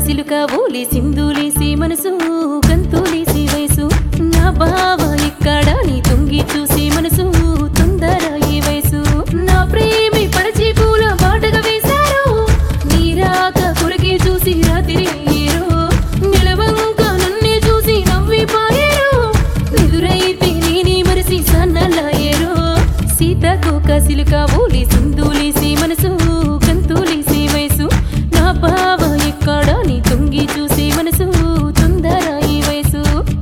సిలుక ఓలి సింధులేసి మనసు గంతులేసి వయసు నా బావ ఇక్కడ నీ తొంగి చూసి మనసు తొందర ఈ వయసు నా ప్రేమి పరచి పూల బాటగా వేశారు నీరాక కొరకే చూసి రాత్రి అయ్యేరు నిలవంక నన్నే చూసి నవ్విపోయారు ఎదురైతే నేనే మరిసి సన్నలాయేరు సీతకోక సిలుక ఓలి సింధులేసి మనసు గంతులేసి వయసు నా బావ ఎక్కడ నీ తొంగి చూసి మనసు తొందర ఈ వయసు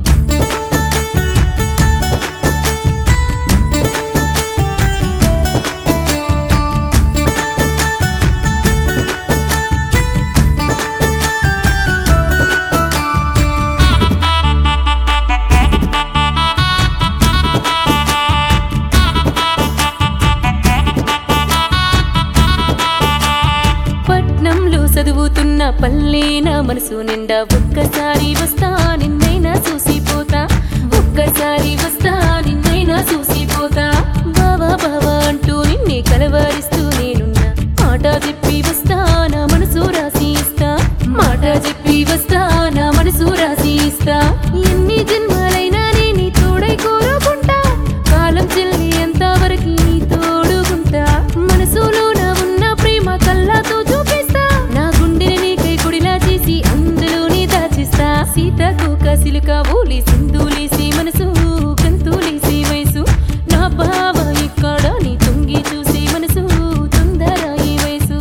పట్నంలో చదువుతున్న పల్లెన మనసు నిండా ఒక్కసారి వస్తా నిన్నైనా చూసిపోతా ఒక్కసారి వస్తా నిన్నైనా చూసిపోతా బావా బావా అంటూ నిన్నే కలవరిస్తూ నేనున్నా మాట చెప్పి వస్తా నా మనసు రాసి ఇస్తా మాట చెప్పి వస్తా నా మనసు రాసి ఇస్తా ఎన్ని జన్మాలైనా నేను తోడై కోరుకుంటా కాలం చెల్లి ఎంతవరకు నీ తోడుకుంటా మనసులో నా ఉన్న ప్రేమ కళ్ళతో చూపిస్తా నా గుండెని నీకై గుడిలా చేసి అందులోనే దాచిస్తా సీతకోక సిలుక ఓలి సింధులేసి మనసు గంతులేసి వయసు నా బావ ఇక్కడ నీ తొంగి చూసి మనసు తొందర ఈ వయసు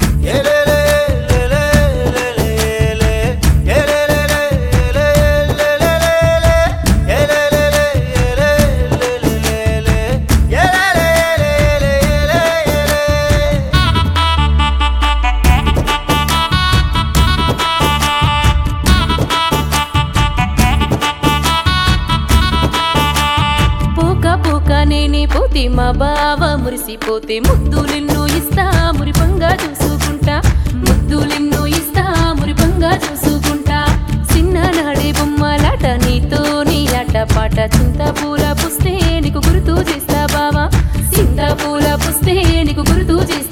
పోక పోక నేనే పోతే మా బావ మురిసిపోతే ముద్దులెన్నో ఇస్తా మురిపంగా చూసుకుంటా ముద్దులెన్నో ఇస్తా మురిపంగా చూసుకుంటా చిన్ననాడే బొమ్మలాట నీతో నీ ఆట పాట చింత పూల పుస్తే నీకు గుర్తు చేస్తా బావా చింత పూల పుస్తే నీకు గుర్తు చేస్తా